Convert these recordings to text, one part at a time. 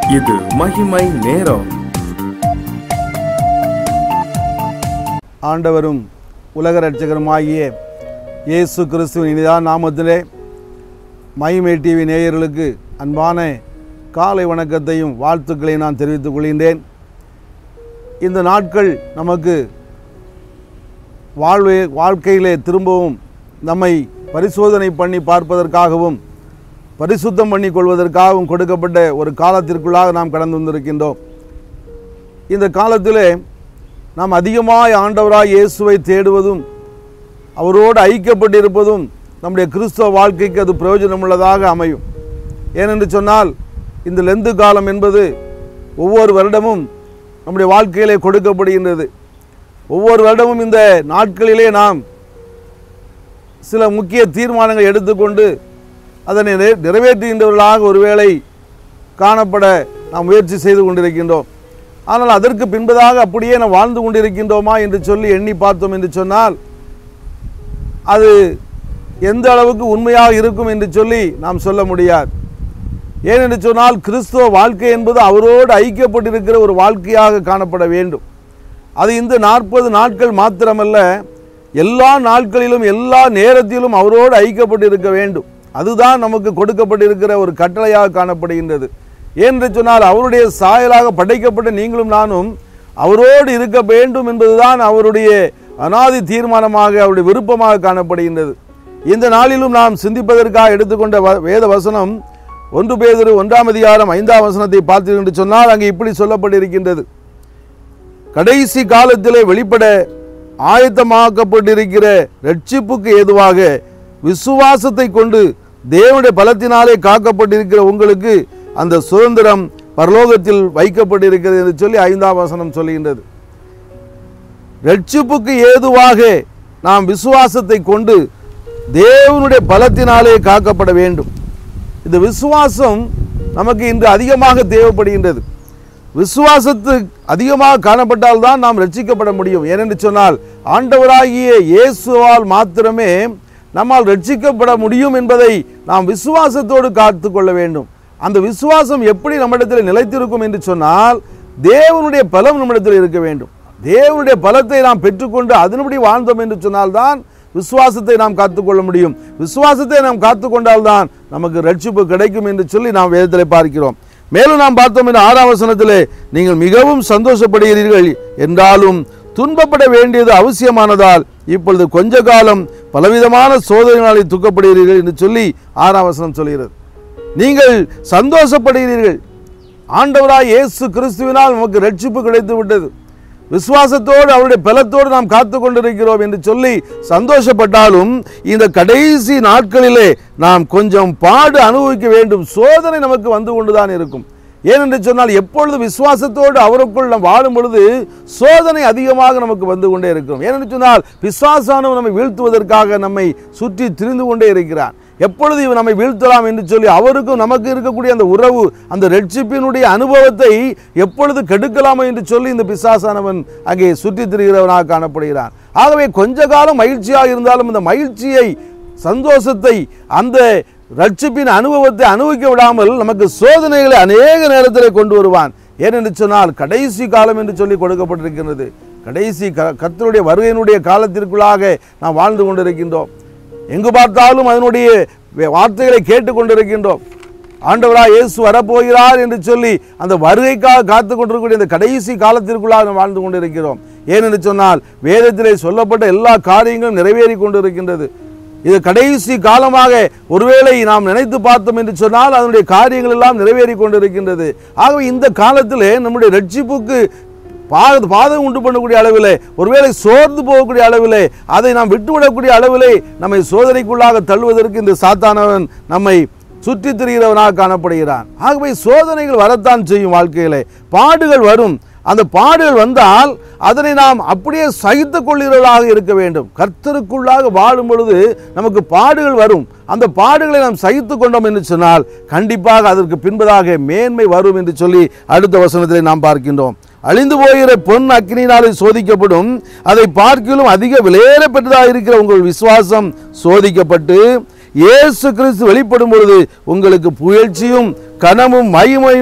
இது மகிமை நேரம் ஆண்டவரும் உலக ரட்சகருமாகிய இயேசு கிறிஸ்துவின் இனிதான் நாமத்திலே மகிமை டிவி நேயர்களுக்கு அன்பான காலை வணக்கத்தையும் வாழ்த்துக்களையும் நான் தெரிவித்துக் கொள்கின்றேன் இந்த நாட்கள் நமக்கு வாழ்வே வாழ்க்கையிலே திரும்பவும் நம்மை பரிசோதனை பண்ணி பார்ப்பதற்காகவும் பரிசுத்தம் பண்ணி கொள்வதற்காகவும் கொடுக்கப்பட்ட ஒரு காலத்திற்குள்ளாக நாம் கடந்து வந்திருக்கின்றோம் இந்த காலத்திலே நாம் அதிகமாய் ஆண்டவராய் இயேசுவை தேடுவதும் அவரோடு ஐக்கியப்பட்டிருப்பதும் நம்முடைய கிறிஸ்தவ வாழ்க்கைக்கு அது பிரயோஜனமுள்ளதாக அமையும் ஏனென்று சொன்னால் இந்த லெந்து காலம் என்பது ஒவ்வொரு வருடமும் நம்முடைய வாழ்க்கையிலே கொடுக்கப்படுகின்றது ஒவ்வொரு வருடமும் இந்த நாட்களிலே நாம் சில முக்கிய தீர்மானங்களை எடுத்துக்கொண்டு அதனை நிறை- நிறைவேற்றுகின்றவர்களாக ஒருவேளை காணப்பட நாம் முயற்சி செய்து கொண்டிருக்கின்றோம் ஆனால் அதற்கு பின்பதாக அப்படியே நாம் வாழ்ந்து கொண்டிருக்கின்றோமா என்று சொல்லி எண்ணி பார்த்தோம் என்று சொன்னால் அது எந்த அளவுக்கு உண்மையாக இருக்கும் என்று சொல்லி நாம் சொல்ல முடியாது ஏனென்று சொன்னால் கிறிஸ்துவ வாழ்க்கை என்பது அவரோடு ஐக்கியப்பட்டிருக்கிற ஒரு வாழ்க்கையாக காணப்பட வேண்டும் அது இந்த நாற்பது நாட்கள் மாத்திரமல்ல எல்லா நாட்களிலும் எல்லா நேரத்திலும் அவரோடு ஐக்கியப்பட்டிருக்க வேண்டும் அதுதான் நமக்கு கொடுக்கப்பட்டிருக்கிற ஒரு கட்டளையாக காணப்படுகின்றது ஏனென்று சொன்னால் அவருடைய சாயலாக படைக்கப்பட்ட நீங்களும் நானும் அவரோடு இருக்க வேண்டும் என்பதுதான் அவருடைய அனாதி தீர்மானமாக அவருடைய விருப்பமாக காணப்படுகின்றது இந்த நாளிலும் நாம் சிந்திப்பதற்காக எடுத்துக்கொண்ட வ- வேத வசனம் ஒன்று பேதிரு ஒன்றாம் அதிகாரம் ஐந்தாம் வசனத்தை பார்த்தீர்கள் என்று சொன்னால் அங்கே இப்படி சொல்லப்பட்டிருக்கின்றது கடைசி காலத்திலே வெளிப்பட ஆயத்தமாக்கப்பட்டிருக்கிற ரட்சிப்புக்கு ஏதுவாக விசுவாசத்தை கொண்டு தேவனுடைய பலத்தினாலே காக்கப்பட்டிருக்கிற உங்களுக்கு அந்த சுதந்திரம் பரலோகத்தில் வைக்கப்பட்டிருக்கிறது என்று சொல்லி ஐந்தாம் வசனம் சொல்லுகின்றது ரட்சிப்புக்கு ஏதுவாக நாம் விசுவாசத்தை கொண்டு தேவனுடைய பலத்தினாலே காக்கப்பட வேண்டும் இந்த விசுவாசம் நமக்கு இன்று அதிகமாக தேவைப்படுகின்றது விசுவாசத்து அதிகமாக காணப்பட்டால்தான் நாம் ரட்சிக்கப்பட முடியும் ஏனென்று சொன்னால் ஆண்டவராகிய இயேசுவால் மாத்திரமே நம்மால் ரட்சிக்கப்பட முடியும் என்பதை நாம் விசுவாசத்தோடு காத்து கொள்ள வேண்டும் அந்த விசுவாசம் எப்படி நம்மிடத்தில் நிலைத்திருக்கும் என்று சொன்னால் தேவனுடைய பலம் நம்மிடத்தில் இருக்க வேண்டும் தேவனுடைய பலத்தை நாம் பெற்றுக்கொண்டு அதன்படி வாழ்ந்தோம் என்று சொன்னால்தான் விசுவாசத்தை நாம் காத்துக்கொள்ள முடியும் விசுவாசத்தை நாம் காத்துக்கொண்டால்தான் நமக்கு ரட்சிப்பு கிடைக்கும் என்று சொல்லி நாம் வேதத்தில் பார்க்கிறோம் மேலும் நாம் பார்த்தோம் இந்த ஆறாம் வசனத்திலே நீங்கள் மிகவும் சந்தோஷப்படுகிறீர்கள் என்றாலும் துன்பப்பட வேண்டியது அவசியமானதால் இப்பொழுது கொஞ்ச காலம் பலவிதமான சோதனைகளை துக்கப்படுகிறீர்கள் என்று சொல்லி ஆறாம் வசனம் சொல்கிறது நீங்கள் சந்தோஷப்படுகிறீர்கள் ஆண்டவராய் இயேசு கிறிஸ்துவினால் நமக்கு ரட்சிப்பு கிடைத்து விட்டது விசுவாசத்தோடு அவருடைய பலத்தோடு நாம் காத்து கொண்டிருக்கிறோம் என்று சொல்லி சந்தோஷப்பட்டாலும் இந்த கடைசி நாட்களிலே நாம் கொஞ்சம் பாடு அனுபவிக்க வேண்டும் சோதனை நமக்கு வந்து கொண்டுதான் இருக்கும் ஏனென்று சொன்னால் எப்பொழுது விசுவாசத்தோடு அவருக்குள் நாம் வாழும் பொழுது சோதனை அதிகமாக நமக்கு வந்து கொண்டே இருக்கும் ஏனென்று சொன்னால் பிசாசானவன் நம்மை வீழ்த்துவதற்காக நம்மை சுற்றி திரிந்து கொண்டே இருக்கிறான் எப்பொழுது இவன் நம்மை வீழ்த்தலாம் என்று சொல்லி அவருக்கும் நமக்கு இருக்கக்கூடிய அந்த உறவு அந்த ரட்சிப்பினுடைய அனுபவத்தை எப்பொழுது கெடுக்கலாமோ என்று சொல்லி இந்த பிசாசானவன் அங்கே சுற்றித் திரிகிறவனாக காணப்படுகிறான் ஆகவே கொஞ்ச காலம் மகிழ்ச்சியாக இருந்தாலும் இந்த மகிழ்ச்சியை சந்தோஷத்தை அந்த ரட்சிப்பின் அனுபவத்தை அனுபவிக்க விடாமல் நமக்கு சோதனைகளை அநேக நேரத்தில் கொண்டு வருவான் ஏனென்று சொன்னால் கடைசி காலம் என்று சொல்லி கொடுக்கப்பட்டிருக்கின்றது கடைசி க கர்த்தருடைய வருகையினுடைய காலத்திற்குள்ளாக நாம் வாழ்ந்து கொண்டிருக்கின்றோம் எங்கு பார்த்தாலும் அதனுடைய வே- வார்த்தைகளை கேட்டுக்கொண்டிருக்கின்றோம் ஆண்டவராய் இயேசு வரப்போகிறார் என்று சொல்லி அந்த வருகைக்காக காத்து கொண்டிருக்கக்கூடிய இந்த கடைசி காலத்திற்குள்ளாக நாம் வாழ்ந்து கொண்டிருக்கிறோம் ஏனென்று சொன்னால் வேதத்திலே சொல்லப்பட்ட எல்லா காரியங்களும் நிறைவேறி கொண்டிருக்கின்றது இது கடைசி காலமாக ஒருவேளை நாம் நினைத்து பார்த்தோம் என்று சொன்னால் அதனுடைய காரியங்கள் எல்லாம் நிறைவேறி கொண்டிருக்கின்றது ஆகவே இந்த காலத்திலே நம்முடைய ரட்சிப்புக்கு பாத பாதம் உண்டு பண்ணக்கூடிய அளவிலே ஒருவேளை சோர்ந்து போகக்கூடிய அளவிலே அதை நாம் விட்டுவிடக்கூடிய அளவிலே நம்மை சோதனைக்குள்ளாக தள்ளுவதற்கு இந்த சாத்தானவன் நம்மை சுற்றித் திரிகிறவனாக காணப்படுகிறான் ஆகவே சோதனைகள் வரத்தான் செய்யும் வாழ்க்கையிலே பாடுகள் வரும் அந்த பாடுகள் வந்தால் அதனை நாம் அப்படியே சகித்துக் கொள்கிறவர்களாக இருக்க வேண்டும் கர்த்தருக்குள்ளாக வாழும் பொழுது நமக்கு பாடுகள் வரும் அந்த பாடுகளை நாம் சகித்துக் கொண்டோம் என்று சொன்னால் கண்டிப்பாக அதற்கு பின்பதாக மேன்மை வரும் என்று சொல்லி அடுத்த வசனத்திலே நாம் பார்க்கின்றோம் அழிந்து போகிற பொன் அக்கினினாலே சோதிக்கப்படும் அதை பார்க்கிலும் அதிக விலையேற பெற்றதாக இருக்கிற உங்கள் விசுவாசம் சோதிக்கப்பட்டு இயேசு கிறிஸ்து வெளிப்படும் பொழுது உங்களுக்கு புகழ்ச்சியும் கனமும் மகிமையும்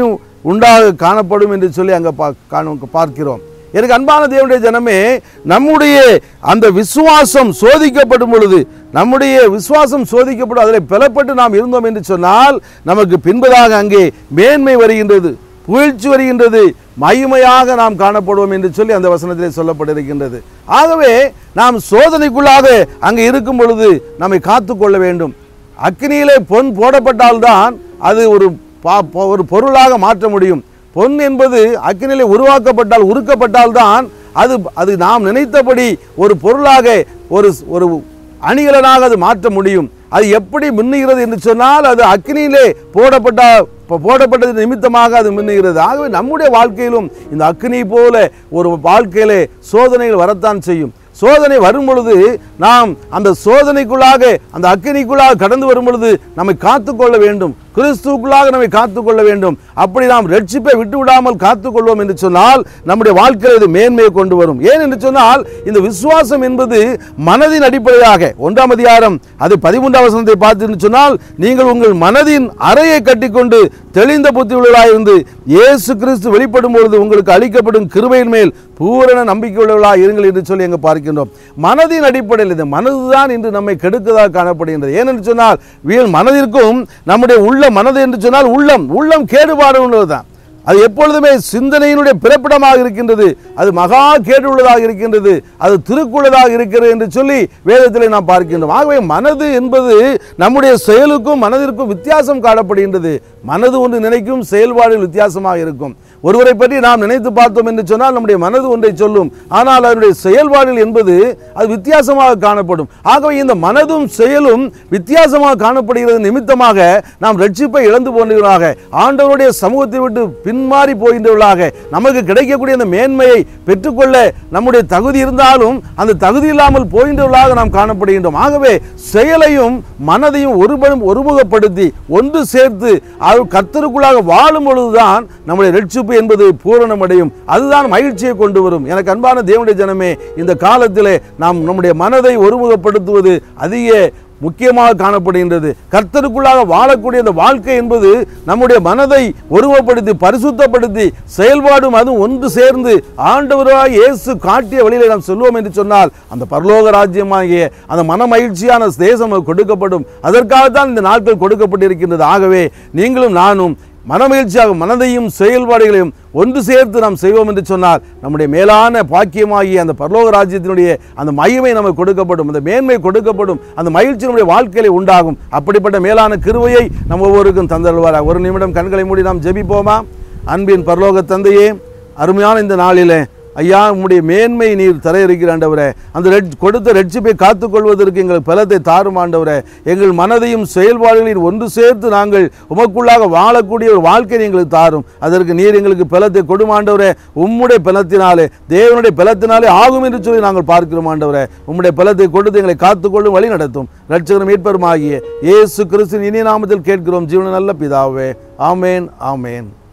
உண்டாக காணப்படும் என்று சொல்லி அங்கே பா காண- பார்க்கிறோம் எனக்கு அன்பான தேவனுடைய ஜனமே நம்முடைய அந்த விசுவாசம் சோதிக்கப்படும் பொழுது நம்முடைய விசுவாசம் சோதிக்கப்படும் அதில் பிளப்பட்டு நாம் இருந்தோம் என்று சொன்னால் நமக்கு பின்பதாக அங்கே மேன்மை வருகின்றது புகழ்ச்சி வருகின்றது மகிமையாக நாம் காணப்படுவோம் என்று சொல்லி அந்த வசனத்திலே சொல்லப்பட்டிருக்கின்றது ஆகவே நாம் சோதனைக்குள்ளாக அங்கே இருக்கும் பொழுது நம்மை காத்துக்கொள்ள வேண்டும் அக்னியிலே பொன் போடப்பட்டால்தான் அது ஒரு பா- பொ- ஒரு பொருளாக மாற்ற முடியும் பொன் என்பது அக்னியிலே உருவாக்கப்பட்டால் உருக்கப்பட்டால்தான் அது அது நாம் நினைத்தபடி ஒரு பொருளாக ஒரு ஒரு அணிகலனாக அது மாற்ற முடியும் அது எப்படி மின்னுகிறது என்று சொன்னால் அது அக்னியிலே போடப்பட்ட போ- போடப்பட்டது நிமித்தமாக அது மின்னுகிறது ஆகவே நம்முடைய வாழ்க்கையிலும் இந்த அக்னி போல ஒரு வாழ்க்கையிலே சோதனைகள் வரத்தான் செய்யும் சோதனை வரும் பொழுது நாம் அந்த சோதனைக்குள்ளாக அந்த அக்கினிக்குள்ளாக கடந்து வரும் பொழுது நம்மை காத்துக்கொள்ள வேண்டும் கிறிஸ்துவுக்குள்ளாக நம்மை காத்துக்கொள்ள வேண்டும் அப்படி நாம் ரட்சிப்பை விட்டு விடாமல் காத்துக்கொள்வோம் என்று சொன்னால் நம்முடைய வாழ்க்கையில் இது மேன்மையை கொண்டு வரும் ஏன் என்று சொன்னால் இந்த விசுவாசம் என்பது மனதின் அடிப்படையாக ஒன்றாம் அதிகாரம் அது பதிமூன்றாம் வசனத்தை பார்த்து சொன்னால் நீங்கள் உங்கள் மனதின் அறையை கட்டிக்கொண்டு தெளிந்த புத்தி உள்ளவர்களாயிருந்து இயேசு கிறிஸ்து வெளிப்படும் பொழுது உங்களுக்கு அளிக்கப்படும் கிருபையின் மேல் பூரண நம்பிக்கை உள்ளவர்களாக இருங்கள் என்று சொல்லி அங்கே பார்க்கின்றோம் மனதின் அடிப்படையில் இந்த மனதுதான் இன்று நம்மை கெடுக்கதாக காணப்படுகின்றது ஏனென்று சொன்னால் வீல் மனதிற்கும் நம்முடைய உள்ள மனது என்று சொன்னால் உள்ளம் உள்ளம் கேடுபாடு உள்ளதுதான் அது எப்பொழுதுமே சிந்தனையினுடைய பிறப்பிடமாக இருக்கின்றது அது மகா கேடு உள்ளதாக இருக்கின்றது அது திருக்குள்ளதாக இருக்கிறது என்று சொல்லி வேதத்தில் நாம் பார்க்கின்றோம் ஆகவே மனது என்பது நம்முடைய செயலுக்கும் மனதிற்கும் வித்தியாசம் காணப்படுகின்றது மனது ஒன்று நினைக்கும் செயல்பாடுகள் வித்தியாசமாக இருக்கும் ஒருவரை பற்றி நாம் நினைத்து பார்த்தோம் என்று சொன்னால் நம்முடைய மனது ஒன்றை சொல்லும் ஆனால் அதனுடைய செயல்பாடுகள் என்பது அது வித்தியாசமாக காணப்படும் ஆகவே இந்த மனதும் செயலும் வித்தியாசமாக காணப்படுகிறது நிமித்தமாக நாம் ரட்சிப்பை இழந்து போன்றவர்களாக ஆண்டவருடைய சமூகத்தை விட்டு பின்மாறி போகின்றவர்களாக நமக்கு கிடைக்கக்கூடிய அந்த மேன்மையை பெற்றுக்கொள்ள நம்முடைய தகுதி இருந்தாலும் அந்த தகுதி இல்லாமல் போகின்றவர்களாக நாம் காணப்படுகின்றோம் ஆகவே செயலையும் மனதையும் ஒருபடும் ஒருமுகப்படுத்தி ஒன்று சேர்த்து அது கர்த்தருக்குள்ளாக வாழும் பொழுதுதான் நம்முடைய ரட்சிப்பு என்பது பூரணமடையும் அதுதான் மகிழ்ச்சியை கொண்டு வரும் எனக்கு அன்பான தேவனுடைய ஜனமே இந்த காலத்திலே நாம் நம்முடைய மனதை ஒருமுகப்படுத்துவது அதிக முக்கியமாக காணப்படுகின்றது கர்த்தருக்குள்ளாக வாழக்கூடிய அந்த வாழ்க்கை என்பது நம்முடைய மனதை ஒருமைப்படுத்தி பரிசுத்தப்படுத்தி செயல்பாடும் அதுவும் ஒன்று சேர்ந்து ஆண்டவராக இயேசு காட்டிய வழியில நாம் சொல்லுவோம் என்று சொன்னால் அந்த பரலோக ராஜ்யமாகிய அந்த மன மகிழ்ச்சியான தேசம் நமக்கு கொடுக்கப்படும் அதற்காகத்தான் இந்த நாட்கள் கொடுக்கப்பட்டிருக்கின்றது ஆகவே நீங்களும் நானும் மனமகிழ்ச்சியாக மனதையும் செயல்பாடுகளையும் ஒன்று சேர்த்து நாம் செய்வோம் என்று சொன்னால் நம்முடைய மேலான பாக்கியமாகிய அந்த பரலோக ராஜ்யத்தினுடைய அந்த மகிமை நமக்கு கொடுக்கப்படும் அந்த மேன்மை கொடுக்கப்படும் அந்த மகிழ்ச்சி நம்முடைய வாழ்க்கையில உண்டாகும் அப்படிப்பட்ட மேலான கிருவையை நம்ம ஒவ்வொருக்கும் தந்தருவாராக ஒரு நிமிடம் கண்களை மூடி நாம் ஜெபிப்போமா அன்பின் பரலோக தந்தையே அருமையான இந்த நாளிலே ஐயா உம்முடைய மேன்மை நீர் தர இருக்கிற ஆண்டவரே அந்த ரெட் கொடுத்த ரட்சிப்பை காத்துக்கொள்வதற்கு எங்களுக்கு பலத்தை தாரும் ஆண்டவரே எங்கள் மனதையும் செயல்பாடுகளில் ஒன்று சேர்த்து நாங்கள் உமக்குள்ளாக வாழக்கூடிய ஒரு வாழ்க்கை எங்களுக்கு தாரும் அதற்கு நீர் எங்களுக்கு பலத்தை கொடும் ஆண்டவரே உம்முடைய பலத்தினாலே தேவனுடைய பலத்தினாலே ஆகும் என்று சொல்லி நாங்கள் பார்க்கிறோம் ஆண்டவரே உம்முடைய பலத்தை கொடுத்து எங்களை காத்துக்கொள்ளும் வழி நடத்தும் ரட்சகரும் மீட்பருமாகிய இயேசு கிறிஸ்துவின் இனிய நாமத்தில் கேட்கிறோம் ஜீவன நல்ல பிதாவே ஆமேன் ஆமேன்